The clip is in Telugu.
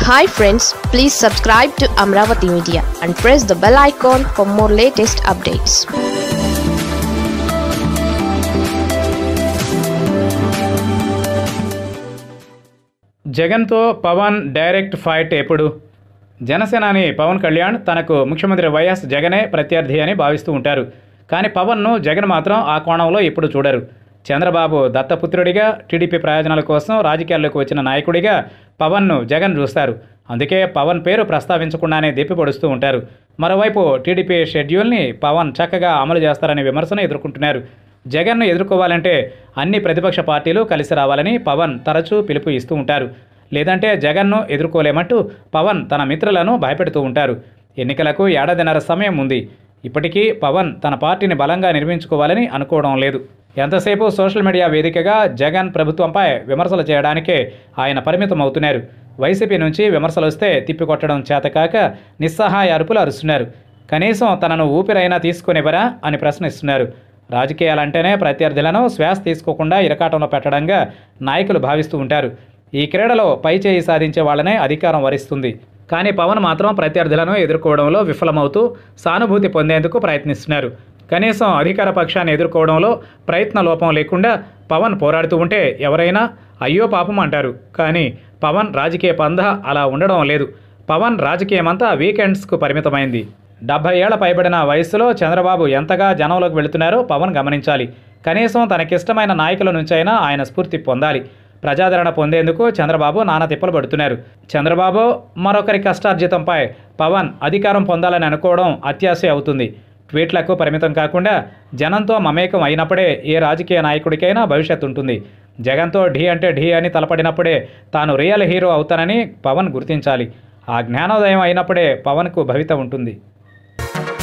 hi friends please subscribe to Amaravati media and press the bell icon for more latest updates జగన్తో పవన్ డైరెక్ట్ ఫైట్ ఎప్పుడు జనసేనాని పవన్ కళ్యాణ్ తనకు ముఖ్యమంత్రి వైఎస్ జగనే ప్రత్యర్థి అని భావిస్తూ ఉంటారు కానీ పవన్ను జగన్ మాత్రం ఆ కోణంలో ఇప్పుడు చూడరు చంద్రబాబు దత్తపుత్రుడిగా టీడీపీ ప్రయోజనాల కోసం రాజకీయాల్లోకి వచ్చిన నాయకుడిగా పవన్ను జగన్ చూస్తారు అందుకే పవన్ పేరు ప్రస్తావించకుండానే దెప్పిపొడుస్తూ ఉంటారు మరోవైపు టీడీపీ షెడ్యూల్ని పవన్ చక్కగా అమలు చేస్తారనే విమర్శను ఎదుర్కొంటున్నారు జగన్ను ఎదుర్కోవాలంటే అన్ని ప్రతిపక్ష పార్టీలు కలిసి రావాలని పవన్ తరచూ పిలుపు ఇస్తూ ఉంటారు లేదంటే జగన్ను ఎదుర్కోలేమంటూ పవన్ తన మిత్రులను భయపెడుతూ ఉంటారు ఎన్నికలకు ఏడాదిన్నర సమయం ఉంది ఇప్పటికీ పవన్ తన పార్టీని బలంగా నిర్మించుకోవాలని అనుకోవడం లేదు ఎంతసేపు సోషల్ మీడియా వేదికగా జగన్ ప్రభుత్వంపై విమర్శలు చేయడానికే ఆయన పరిమితం అవుతున్నారు వైసీపీ నుంచి విమర్శలు వస్తే తిప్పికొట్టడం చేతకాక నిస్సహాయ అరుపులు అరుస్తున్నారు కనీసం తనను ఊపిరైనా తీసుకునివ్వరా అని ప్రశ్నిస్తున్నారు రాజకీయాలంటేనే ప్రత్యర్థులను శ్వాస తీసుకోకుండా ఇరకాటంలో పెట్టడంగా నాయకులు భావిస్తూ ఉంటారు ఈ క్రీడలో పై చేయి సాధించే వాళ్ళనే అధికారం వరిస్తుంది కానీ పవన్ మాత్రం ప్రత్యర్థులను ఎదుర్కోవడంలో విఫలమవుతూ సానుభూతి పొందేందుకు ప్రయత్నిస్తున్నారు కనీసం అధికార పక్షాన్ని ఎదుర్కోవడంలో ప్రయత్న లోపం లేకుండా పవన్ పోరాడుతూ ఉంటే ఎవరైనా అయ్యో పాపం అంటారు కానీ పవన్ రాజకీయ పంధ అలా ఉండడం లేదు పవన్ రాజకీయమంతా వీకెండ్స్కు పరిమితమైంది డెబ్బై ఏళ్ల పైబడిన వయసులో చంద్రబాబు ఎంతగా జనంలోకి వెళుతున్నారో పవన్ గమనించాలి కనీసం తనకిష్టమైన నాయకుల నుంచైనా ఆయన స్ఫూర్తి పొందాలి ప్రజాదరణ పొందేందుకు చంద్రబాబు నానా తిప్పలు పడుతున్నారు చంద్రబాబు మరొకరి కష్టార్జితంపై పవన్ అధికారం పొందాలని అనుకోవడం అత్యాశ అవుతుంది ట్వీట్లకు పరిమితం కాకుండా జనంతో మమేకం అయినప్పుడే ఏ రాజకీయ నాయకుడికైనా భవిష్యత్తు ఉంటుంది జగన్తో ఢీ అంటే ఢీ అని తలపడినప్పుడే తాను రియల్ హీరో అవుతానని పవన్ గుర్తించాలి ఆ జ్ఞానోదయం అయినప్పుడే పవన్కు భవిత ఉంటుంది